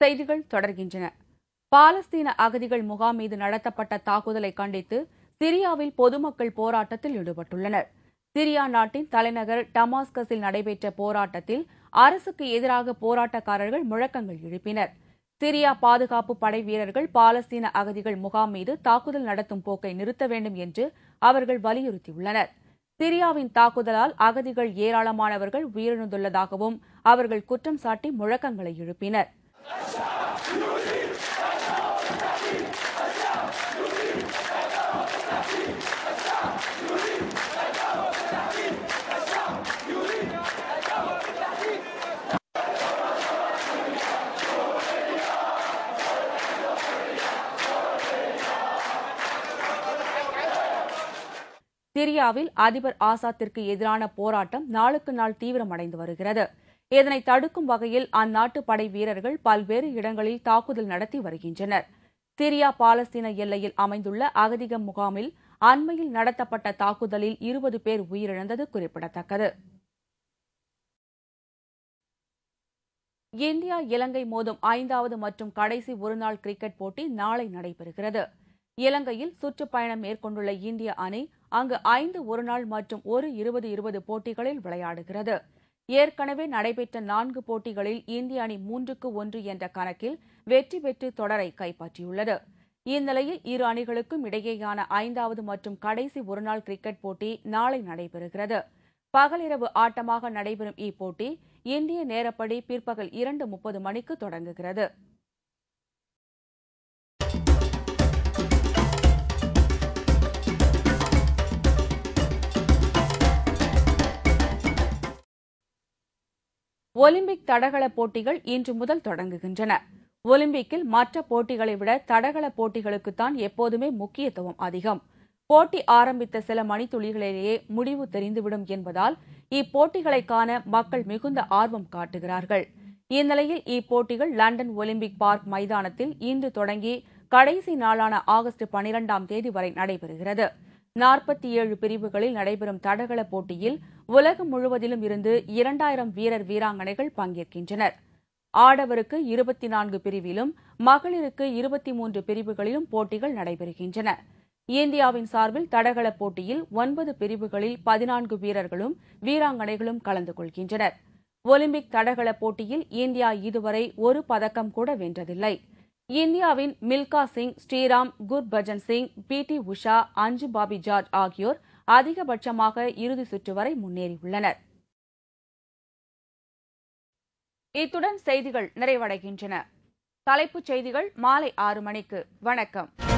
செய்திகள் தொடர்கின்றன பாலஸ்தீன அகதிகள் முகாம் மீது நடத்தப்பட்ட தாக்குதலை கண்டித்து சிரியாவில் பொதுமக்கள் போராட்டத்தில் ஈடுபட்டுள்ளனர் சிரியா நாட்டின் தலைநகர் டமாஸ்கஸில் நடைபெற்ற போராட்டத்தில் அரசுக்கு எதிராக போராட்டக்காரர்கள் முழக்கங்கள் எழுப்பினர் சிரியா பாதுகாப்பு படை வீரர்கள் பாலஸ்தீன அகதிகள் முகாம் மீது தாக்குதல் நடத்தும் போக்கை நிறுத்த வேண்டும் என்று அவர்கள் வலியுறுத்தியுள்ளனர் சிரியாவின் தாக்குதலால் அகதிகள் ஏராளமானவர்கள் உயிரிழந்துள்ளதாகவும் அவர்கள் குற்றம் சாட்டி முழக்கங்களை எழுப்பினர் சிரியாவில் அதிபர் ஆசாத்திற்கு எதிரான போராட்டம் நாளுக்கு நாள் தீவிரமடைந்து வருகிறது இதனை தடுக்கும் வகையில் அந்நாட்டு படை வீரர்கள் பல்வேறு இடங்களில் தாக்குதல் நடத்தி வருகின்றனர் சிரியா பாலஸ்தீன எல்லையில் அமைந்துள்ள அகதிக முகாமில் அண்மையில் நடத்தப்பட்ட தாக்குதலில் இருபது பேர் உயிரிழந்தது குறிப்பிடத்தக்கது இந்தியா இலங்கை மோதும் ஐந்தாவது மற்றும் கடைசி ஒருநாள் கிரிக்கெட் போட்டி நாளை நடைபெறுகிறது இலங்கையில் சுற்றுப்பயணம் மேற்கொண்டுள்ள இந்திய அணி அங்கு ஐந்து ஒருநாள் மற்றும் ஒரு இருபது இருபது போட்டிகளில் விளையாடுகிறது ஏற்கனவே நடைபெற்ற நான்கு போட்டிகளில் இந்திய அணி மூன்றுக்கு ஒன்று என்ற கணக்கில் வெற்றி பெற்று தொடரை கைப்பற்றியுள்ளது இந்நிலையில் இரு அணிகளுக்கும் இடையேயான ஐந்தாவது மற்றும் கடைசி ஒருநாள் கிரிக்கெட் போட்டி நாளை நடைபெறுகிறது பகலிரவு ஆட்டமாக நடைபெறும் இப்போட்டி இந்திய நேரப்படி பிற்பகல் இரண்டு முப்பது மணிக்கு தொடங்குகிறது ஒலிம்பிக் தடகள போட்டிகள் இன்று முதல் தொடங்குகின்றன ஒலிம்பிக்கில் மற்ற போட்டிகளை விட தடகள போட்டிகளுக்குத்தான் எப்போதுமே முக்கியத்துவம் அதிகம் போட்டி ஆரம்பித்த சில மணித்துளிகளிலேயே முடிவு தெரிந்துவிடும் என்பதால் இப்போட்டிகளை காண மக்கள் மிகுந்த ஆர்வம் காட்டுகிறார்கள் இந்நிலையில் இப்போட்டிகள் லண்டன் ஒலிம்பிக் பார்க் மைதானத்தில் இன்று தொடங்கி கடைசி நாளான ஆகஸ்ட் பனிரெண்டாம் தேதி வரை நடைபெறுகிறது நாற்பத்தி ஏழு பிரிவுகளில் நடைபெறும் தடகள போட்டியில் உலகம் முழுவதிலும் இருந்து இரண்டாயிரம் வீரர் வீராங்கனைகள் பங்கேற்கின்றனர் ஆடவருக்கு இருபத்தி நான்கு பிரிவிலும் மகளிருக்கு இருபத்தி மூன்று பிரிவுகளிலும் போட்டிகள் நடைபெறுகின்றன இந்தியாவின் சார்பில் தடகள போட்டியில் ஒன்பது பிரிவுகளில் பதினான்கு வீரர்களும் வீராங்கனைகளும் கலந்து கொள்கின்றனர் ஒலிம்பிக் தடகள போட்டியில் இந்தியா இதுவரை ஒரு பதக்கம் கூட வென்றதில்லை இந்தியாவின் Milkha Singh Sriram Gurbachan Singh P T Usha Anju Bobby George ஆகியோர் அதிகபட்சமாக இறுதி சுற்று வரை முன்னேறியுள்ளனர் இத்துடன் செய்திகள் நிறைவடைகின்றன தலைப்புச் செய்திகள் மாலை ஆறு மணிக்கு வணக்கம்